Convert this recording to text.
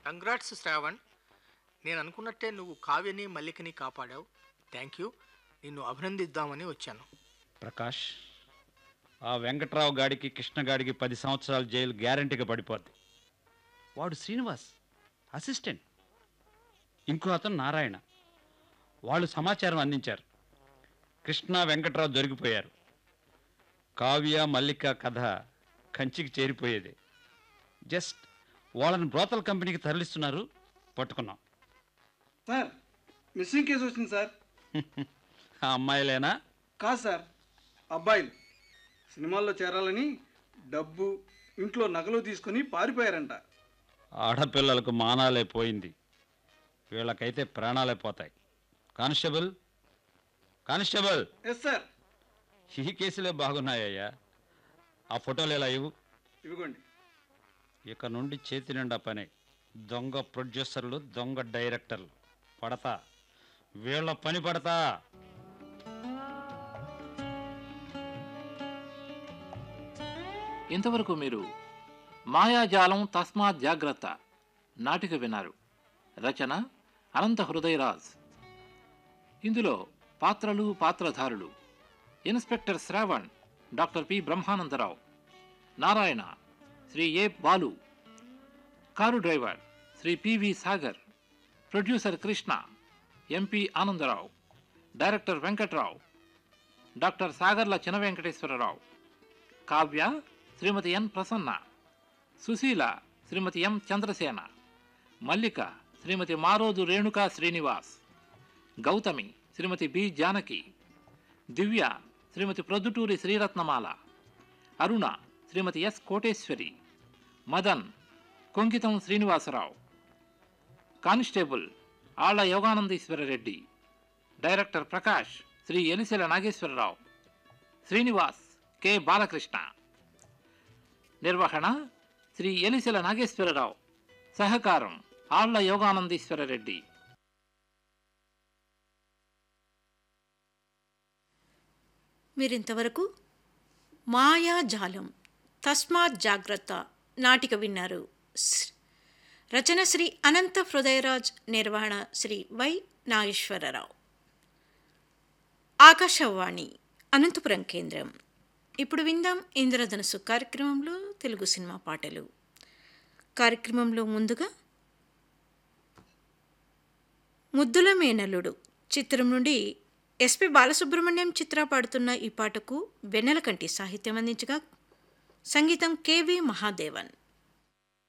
congrats Shravan నేను అనుకున్నట్టే నువ్వు కావ్యని మల్లికని కాపాడావు థ్యాంక్ యూ నిన్ను అభినందిద్దామని వచ్చాను ప్రకాష్ ఆ వెంకట్రావు గాడికి కృష్ణగాడికి పది సంవత్సరాల జైలు గ్యారంటీగా పడిపోద్ది వాడు శ్రీనివాస్ అసిస్టెంట్ ఇంకో అతను నారాయణ వాళ్ళు సమాచారం అందించారు కృష్ణ వెంకట్రావు దొరికిపోయారు కావ్య మల్లిక కథ కంచికి చేరిపోయేది జస్ట్ వాళ్ళని బ్రోతల్ కంపెనీకి తరలిస్తున్నారు పట్టుకున్నాం సార్ మిస్సింగ్ కేసు వచ్చింది సార్ ఆ అమ్మాయిలేనా కాదు సార్ అబ్బాయిలు సినిమాల్లో చేరాలని డబ్బు ఇంట్లో నగలు తీసుకొని పారిపోయారంట ఆడపిల్లలకు మానాలే పోయింది వీళ్ళకైతే ప్రాణాలే పోతాయి కానిస్టేబుల్ కానిస్టేబుల్ ఎస్ సార్ ఈ కేసులే బాగున్నాయ్యా ఆ ఫోటోలు ఎలా ఇవ్వు ఇవ్వకండి ఇక నుండి చేతి నిండా పని దొంగ ప్రొడ్యూసర్లు దొంగ డైరెక్టర్లు పడతా వీళ్ళ పని పడతా ఇంతవరకు మీరు మాయాజాలం తస్మాత్ జాగ్రత్త నాటిక విన్నారు రచన అనంత హృదయరాజ్ ఇందులో పాత్రలు పాత్రధారులు inspector Shravan doctor P Brahmanandarao Narayana Shri A Balu car driver Shri P V Sagar producer Krishna M P Anandarao director Venkatrao doctor Sagarla China Venkateswararao Kavya Shrimati N Prasanna Susheela Shrimati M Chandrasena Mallika Shrimati Maroju Renuka Srinivas Gautami Shrimati B Janaki Divya Shrimati Proddaturi Sriratnamala Aruna Shrimati S Koteswari Madan Konkitam Srinivasarao constable Alla Yoganandeeswara Reddy director Prakash Shri Elisela Nageswararao Srinivas K Balakrishna నిర్వహణ శ్రీ ఎలిసెల నాగేశ్వరరావు సహకారం ఆళ్ల యోగానందీశ్వర రెడ్డి మీరింతవరకు మాయాజాలం తస్మాత్ జాగ్రత్త నాటిక విన్నారు స్- రచన శ్రీ అనంత హృదయరాజ్ నిర్వహణ శ్రీ వై నాగేశ్వరరావు ఆకాశవాణి అనంతపురం కేంద్రం ఇప్పుడు విందాం ఇంద్రధనుసు కార్యక్రమంలో తెలుగు సినిమా పాటలు కార్యక్రమంలో ముందుగా ముద్దుల మేనల్లుడు చిత్రం నుండి ఎస్పి బాలసుబ్రహ్మణ్యం చిత్ర పాడుతున్న ఈ పాటకు వెన్నెలకంటి సాహిత్యం అందించగా సంగీతం కెవి మహాదేవన్